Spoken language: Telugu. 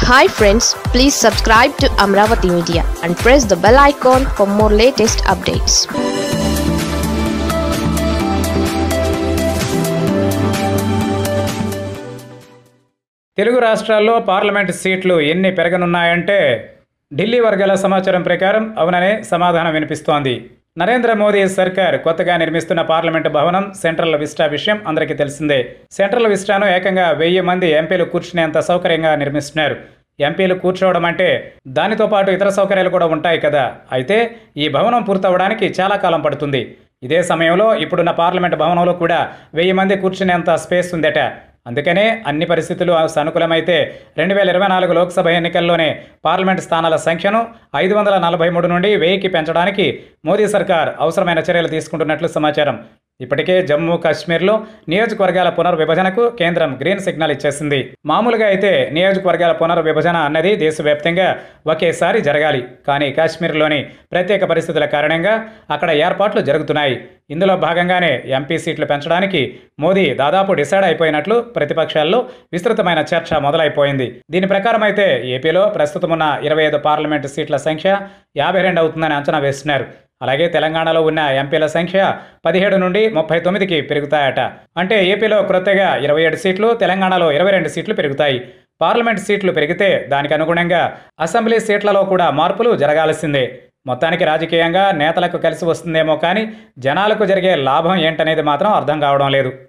hi friends please subscribe to Amaravati media and press the bell icon for more latest updates Telugu రాష్ట్రాల్లో పార్లమెంట్ సీట్లు ఎన్ని పెరగనున్నాయంటే ఢిల్లీ వర్గాల సమాచారం ప్రకారం అవుననే సమాధానం వినిపిస్తోంది నరేంద్ర మోదీ సర్కార్ కొత్తగా నిర్మిస్తున్న పార్లమెంటు భవనం సెంట్రల్ విస్టా విషయం అందరికీ తెలిసిందే సెంట్రల్ విస్టాను ఏకంగా వెయ్యి మంది ఎంపీలు కూర్చునేంత సౌకర్యంగా నిర్మిస్తున్నారు ఎంపీలు కూర్చోవడం అంటే దానితో పాటు ఇతర సౌకర్యాలు కూడా ఉంటాయి కదా అయితే ఈ భవనం పూర్తవడానికి చాలా కాలం పడుతుంది ఇదే సమయంలో ఇప్పుడున్న పార్లమెంట్ భవనంలో కూడా వెయ్యి మంది కూర్చునేంత స్పేస్ ఉందట అందుకనే అన్ని పరిస్థితులు సానుకూలమైతే రెండు వేల ఇరవై నాలుగు లోక్సభ ఎన్నికల్లోనే పార్లమెంట్ స్థానాల సంఖ్యను ఐదు వందల నలభై మూడు నుండి వెయ్యికి పెంచడానికి మోదీ సర్కార్ అవసరమైన చర్యలు తీసుకుంటున్నట్లు సమాచారం ఇప్పటికే జమ్మూ కాశ్మీర్లో నియోజకవర్గాల పునర్విభజనకు కేంద్రం గ్రీన్ సిగ్నల్ ఇచ్చేసింది మామూలుగా అయితే నియోజకవర్గాల పునర్విభజన అన్నది దేశవ్యాప్తంగా ఒకేసారి జరగాలి కానీ కాశ్మీర్లోని ప్రత్యేక పరిస్థితుల కారణంగా అక్కడ ఏర్పాట్లు జరుగుతున్నాయి ఇందులో భాగంగానే ఎంపీ సీట్లు పెంచడానికి మోదీ దాదాపు డిసైడ్ అయిపోయినట్లు ప్రతిపక్షాల్లో విస్తృతమైన చర్చ మొదలైపోయింది దీని ప్రకారం అయితే ఏపీలో ప్రస్తుతం ఉన్న ఇరవై ఐదు పార్లమెంటు సీట్ల సంఖ్య యాభై రెండు అవుతుందని అంచనా వేస్తున్నారు అలాగే తెలంగాణలో ఉన్న ఎంపీల సంఖ్య పదిహేడు నుండి ముప్పై తొమ్మిదికి పెరుగుతాయట అంటే ఏపీలో క్రొత్తగా ఇరవై ఏడు సీట్లు తెలంగాణలో ఇరవై రెండు సీట్లు పెరుగుతాయి పార్లమెంట్ సీట్లు పెరిగితే దానికి అనుగుణంగా అసెంబ్లీ సీట్లలో కూడా మార్పులు జరగాల్సిందే మొత్తానికి రాజకీయంగా నేతలకు కలిసి వస్తుందేమో కానీ జనాలకు జరిగే లాభం ఏంటనేది మాత్రం అర్థం కావడం లేదు